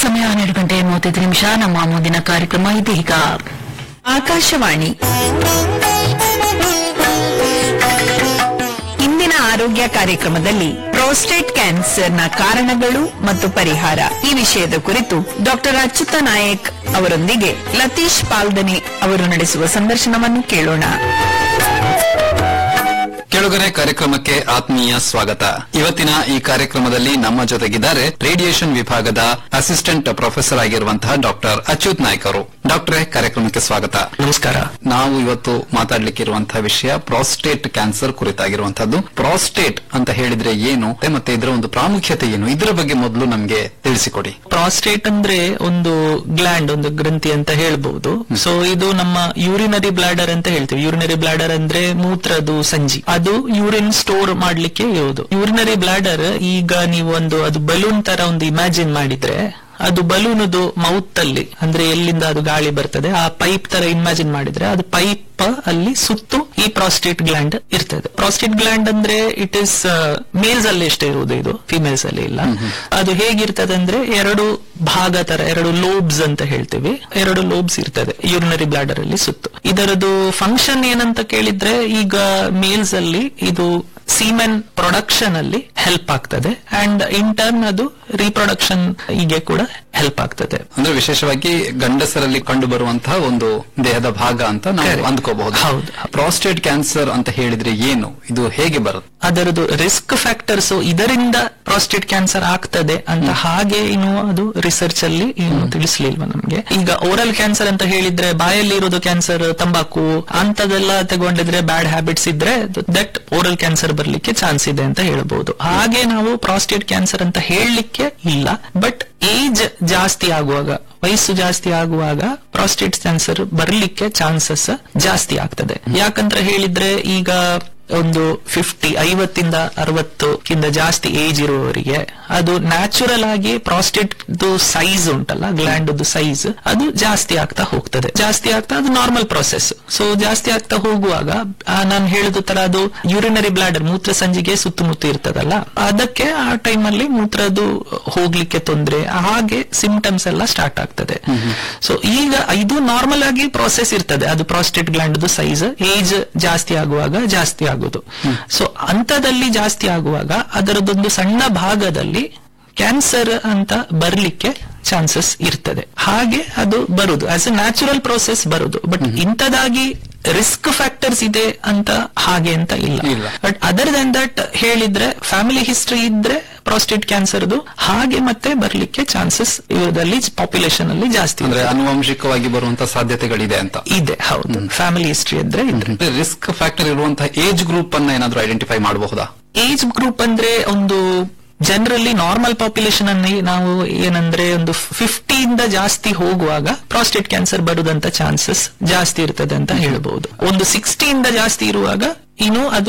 ಸಮಯ ಹನ್ನೆರಡು ಗಂಟೆ ಮೂವತ್ತೈದು ನಿಮಿಷ ನಮ್ಮ ಮುಂದಿನ ಕಾರ್ಯಕ್ರಮ ಇದೀಗ ಆಕಾಶವಾಣಿ ಇಂದಿನ ಆರೋಗ್ಯ ಕಾರ್ಯಕ್ರಮದಲ್ಲಿ ಪ್ರೋಸ್ಟೇಟ್ ಕ್ಯಾನ್ಸರ್ನ ಕಾರಣಗಳು ಮತ್ತು ಪರಿಹಾರ ಈ ವಿಷಯದ ಕುರಿತು ಡಾಕ್ಟರ್ ಅಚ್ಯುತ ನಾಯಕ್ ಅವರೊಂದಿಗೆ ಲತೀಶ್ ಪಾಲ್ದನೆ ಅವರು ನಡೆಸುವ ಸಂದರ್ಶನವನ್ನು ಕೇಳೋಣ ಕೆಳಗರೆ ಕಾರ್ಯಕ್ರಮಕ್ಕೆ ಆತ್ಮೀಯ ಸ್ವಾಗತ ಇವತ್ತಿನ ಈ ಕಾರ್ಯಕ್ರಮದಲ್ಲಿ ನಮ್ಮ ಜೊತೆಗಿದ್ದಾರೆ ರೇಡಿಯೇಷನ್ ವಿಭಾಗದ ಅಸಿಸ್ಟೆಂಟ್ ಪ್ರೊಫೆಸರ್ ಆಗಿರುವಂತಹ ಡಾಕ್ಟರ್ ಅಚ್ಯುತ್ ನಾಯ್ಕ್ ಅವರು ಡಾಕ್ಟರೇ ಕಾರ್ಯಕ್ರಮಕ್ಕೆ ಸ್ವಾಗತ ನಮಸ್ಕಾರ ನಾವು ಇವತ್ತು ಮಾತಾಡ್ಲಿಕ್ಕಿರುವಂತಹ ವಿಷಯ ಪ್ರಾಸ್ಟೇಟ್ ಕ್ಯಾನ್ಸರ್ ಕುರಿತಾಗಿರುವಂತಹದ್ದು ಪ್ರಾಸ್ಟೇಟ್ ಅಂತ ಹೇಳಿದ್ರೆ ಏನು ಮತ್ತೆ ಇದರ ಒಂದು ಪ್ರಾಮುಖ್ಯತೆ ಏನು ಇದರ ಬಗ್ಗೆ ಮೊದಲು ನಮಗೆ ತಿಳಿಸಿಕೊಡಿ ಪ್ರಾಸ್ಟೇಟ್ ಅಂದ್ರೆ ಒಂದು ಗ್ಲ್ಯಾಂಡ್ ಒಂದು ಗ್ರಂಥಿ ಅಂತ ಹೇಳ್ಬಹುದು ಸೊ ಇದು ನಮ್ಮ ಯೂರಿನರಿ ಬ್ಲಾಡರ್ ಅಂತ ಹೇಳ್ತೀವಿ ಯೂರಿನರಿ ಬ್ಲಾಡರ್ ಅಂದ್ರೆ ಮೂತ್ರದ ಸಂಜಿ ಅದು ಯೂರಿನ್ ಸ್ಟೋರ್ ಮಾಡ್ಲಿಕ್ಕೆ ಇರೋದು ಯೂರಿನರಿ ಬ್ಲಾಡರ್ ಈಗ ನೀವು ಒಂದು ಅದು ಬಲೂನ್ ತರ ಒಂದು ಇಮ್ಯಾಜಿನ್ ಮಾಡಿದ್ರೆ ಅದು ಬಲೂನದು ಮೌತ್ ಅಲ್ಲಿ ಅಂದ್ರೆ ಎಲ್ಲಿಂದ ಅದು ಗಾಳಿ ಬರ್ತದೆ ಆ ಪೈಪ್ ತರ ಇಮ್ಯಾಜಿನ್ ಮಾಡಿದ್ರೆ ಅದು ಪೈಪ್ ಅಲ್ಲಿ ಸುತ್ತು ಈ ಪ್ರಾಸ್ಟೇಟ್ ಗ್ಲ್ಯಾಂಡ್ ಇರ್ತದೆ ಪ್ರಾಸ್ಟೇಟ್ ಗ್ಲ್ಯಾಂಡ್ ಅಂದ್ರೆ ಇಟ್ ಇಸ್ ಮೇಲ್ಸ್ ಅಲ್ಲಿ ಎಷ್ಟೇ ಇರುವುದು ಇದು ಫಿಮೇಲ್ಸ್ ಅಲ್ಲಿ ಇಲ್ಲ ಅದು ಹೇಗಿರ್ತದೆ ಅಂದ್ರೆ ಎರಡು ಭಾಗ ತರ ಎರಡು ಲೋಬ್ಸ್ ಅಂತ ಹೇಳ್ತೀವಿ ಎರಡು ಲೋಬ್ಸ್ ಇರ್ತದೆ ಯೂರಿನರಿ ಬ್ಲಾಡರ್ ಅಲ್ಲಿ ಸುತ್ತು ಇದರದು ಫಂಕ್ಷನ್ ಏನಂತ ಕೇಳಿದ್ರೆ ಈಗ ಮೇಲ್ಸ್ ಅಲ್ಲಿ ಇದು ಸೀಮೆನ್ ಪ್ರೊಡಕ್ಷನ್ ಅಲ್ಲಿ ಹೆಲ್ಪ್ ಆಗ್ತದೆ ಅಂಡ್ ಇನ್ ಟರ್ನ್ ಅದು ರೀಪ್ರೊಡಕ್ಷನ್ ಹೀಗೆ ಕೂಡ ಹೆಲ್ಪ್ ಆಗ್ತದೆ ಅಂದ್ರೆ ವಿಶೇಷವಾಗಿ ಗಂಡಸರಲ್ಲಿ ಕಂಡು ಬರುವಂತಹ ಒಂದು ದೇಹದ ಭಾಗ ಅಂತ ನಾವು Correct. ಅಂದ್ಕೋಬಹುದು ಹೌದು. ಪ್ರಾಸ್ಟೇಟ್ ಕ್ಯಾನ್ಸರ್ ಅಂತ ಹೇಳಿದ್ರೆ ಏನು ಇದು ಹೇಗೆ ಬರುತ್ತೆ ಅದರದ್ದು ರಿಸ್ಕ್ ಫ್ಯಾಕ್ಟರ್ಸ್ ಇದರಿಂದ ಪ್ರಾಸ್ಟೇಟ್ ಕ್ಯಾನ್ಸರ್ ಆಗ್ತದೆ ಅಂತ ಹಾಗೆ ಇನ್ನು ಅದು ರಿಸರ್ಚ್ ಅಲ್ಲಿ ಏನು ತಿಳಿಸ್ಲಿಲ್ವಾ ನಮ್ಗೆ ಈಗ ಓರಲ್ ಕ್ಯಾನ್ಸರ್ ಅಂತ ಹೇಳಿದ್ರೆ ಬಾಯಲ್ಲಿ ಇರೋದು ಕ್ಯಾನ್ಸರ್ ತಂಬಾಕು ಅಂತದೆಲ್ಲ ತಗೊಂಡಿದ್ರೆ ಬ್ಯಾಡ್ ಹ್ಯಾಬಿಟ್ಸ್ ಇದ್ರೆ ದಟ್ ಓರಲ್ ಕ್ಯಾನ್ಸರ್ ಬರ್ಲಿಕ್ಕೆ ಚಾನ್ಸ್ ಇದೆ ಅಂತ ಹೇಳ್ಬಹುದು ಹಾಗೆ ನಾವು ಪ್ರಾಸ್ಟೇಟ್ ಕ್ಯಾನ್ಸರ್ ಅಂತ ಹೇಳಲಿಕ್ಕೆ ಇಲ್ಲ ಬಟ್ ಏಜ್ ಜಾಸ್ತಿ ಆಗುವಾಗ ವಯಸ್ಸು ಜಾಸ್ತಿ ಆಗುವಾಗ ಪ್ರಾಸ್ಟೇಟ್ ಕ್ಯಾನ್ಸರ್ ಬರ್ಲಿಕ್ಕೆ ಚಾನ್ಸಸ್ ಜಾಸ್ತಿ ಆಗ್ತದೆ ಯಾಕಂತ ಹೇಳಿದ್ರೆ ಈಗ ಒಂದು ಫಿಫ್ಟಿ ಐವತ್ತಿಂದ ಅರವತ್ತಕ್ಕಿಂತ ಜಾಸ್ತಿ ಏಜ್ ಇರುವವರಿಗೆ ಅದು ನ್ಯಾಚುರಲ್ ಆಗಿ ಪ್ರಾಸ್ಟೇಟ್ ಸೈಜ್ ಉಂಟಲ್ಲ ಗ್ಲ್ಯಾಂಡ್ ಸೈಜ್ ಅದು ಜಾಸ್ತಿ ಆಗ್ತಾ ಹೋಗ್ತದೆ ಜಾಸ್ತಿ ಆಗ್ತಾ ಅದು ನಾರ್ಮಲ್ ಪ್ರೊಸೆಸ್ ಸೊ ಜಾಸ್ತಿ ಆಗ್ತಾ ಹೋಗುವಾಗ ನಾನು ಹೇಳಿದ ತರ ಅದು ಯೂರಿನರಿ ಬ್ಲಾಡರ್ ಮೂತ್ರ ಸಂಜಿಗೆ ಸುತ್ತಮುತ್ತ ಇರ್ತದಲ್ಲ ಅದಕ್ಕೆ ಆ ಟೈಮ್ ಅಲ್ಲಿ ಮೂತ್ರದ್ದು ಹೋಗ್ಲಿಕ್ಕೆ ತೊಂದ್ರೆ ಹಾಗೆ ಸಿಂಪ್ಟಮ್ಸ್ ಎಲ್ಲ ಸ್ಟಾರ್ಟ್ ಆಗ್ತದೆ ಸೊ ಈಗ ಇದು ನಾರ್ಮಲ್ ಆಗಿ ಪ್ರೊಸೆಸ್ ಇರ್ತದೆ ಅದು ಪ್ರಾಸ್ಟೇಟ್ ಗ್ಲ್ಯಾಂಡ್ ಸೈಜ್ ಏಜ್ ಜಾಸ್ತಿ ಆಗುವಾಗ ಜಾಸ್ತಿ ಆಗುದು ಸೊ ಅಂತದಲ್ಲಿ ಜಾಸ್ತಿ ಆಗುವಾಗ ಅದರದೊಂದು ಸಣ್ಣ ಭಾಗದಲ್ಲಿ ಕ್ಯಾನ್ಸರ್ ಅಂತ ಬರ್ಲಿಕ್ಕೆ ಚಾನ್ಸಸ್ ಇರ್ತದೆ ಹಾಗೆ ಅದು ಬರುದು ಆಸ್ ಎ ನ್ಯಾಚುರಲ್ ಪ್ರೋಸೆಸ್ ಬರುದು ಬಟ್ ಇಂಥದಾಗಿ ರಿಸ್ಕ್ ಫ್ಯಾಕ್ಟರ್ಸ್ ಇದೆ ಅಂತ ಹಾಗೆ ಅಂತ ಇಲ್ಲ ಇಲ್ಲ. ಬಟ್ ಅದರ್ ದನ್ ದಟ್ ಹೇಳಿದ್ರೆ ಫ್ಯಾಮಿಲಿ ಹಿಸ್ಟ್ರಿ ಇದ್ರೆ ಪ್ರಾಸ್ಟೇಟ್ ಕ್ಯಾನ್ಸರ್ದು ಹಾಗೆ ಮತ್ತೆ ಬರ್ಲಿಕ್ಕೆ ಚಾನ್ಸಸ್ ಇವರಲ್ಲಿ ಪಾಪ್ಯುಲೇಷನ್ ಅಲ್ಲಿ ಜಾಸ್ತಿ ಅಂದ್ರೆ ಇದೆ. ಅನುವಂಶಿಕವಾಗಿ ಬರುವಂತಹ ಸಾಧ್ಯತೆಗಳಿದೆ ಅಂತ ಇದೆ ಹೌದು ಫ್ಯಾಮಿಲಿ ಹಿಸ್ಟ್ರಿ ಇದ್ರೆ ಇದ್ರೆ ರಿಸ್ಕ್ ಫ್ಯಾಕ್ಟರ್ ಇರುವಂತಹ ಏಜ್ ಗ್ರೂಪ್ ಅನ್ನ ಏನಾದ್ರೂ ಐಡೆಂಟಿಫೈ ಮಾಡಬಹುದಾ ಏಜ್ ಗ್ರೂಪ್ ಅಂದ್ರೆ ಒಂದು ಜನರಲಿ ನಾರ್ಮಲ್ ಪಾಪ್ಯುಲೇಷನ್ ಅನ್ನು ನಾವು ಏನಂದ್ರೆ ಒಂದು ಫಿಫ್ಟಿ ಇಂದ ಜಾಸ್ತಿ ಹೋಗುವಾಗ ಪ್ರಾಸ್ಟೇಟ್ ಕ್ಯಾನ್ಸರ್ ಬರುದಂತ ಚಾನ್ಸಸ್ ಜಾಸ್ತಿ ಇರ್ತದೆ ಅಂತ ಹೇಳ್ಬಹುದು ಒಂದು ಸಿಕ್ಸ್ಟಿ ಇಂದ ಜಾಸ್ತಿ ಇರುವಾಗ ಇನ್ನು ಅದು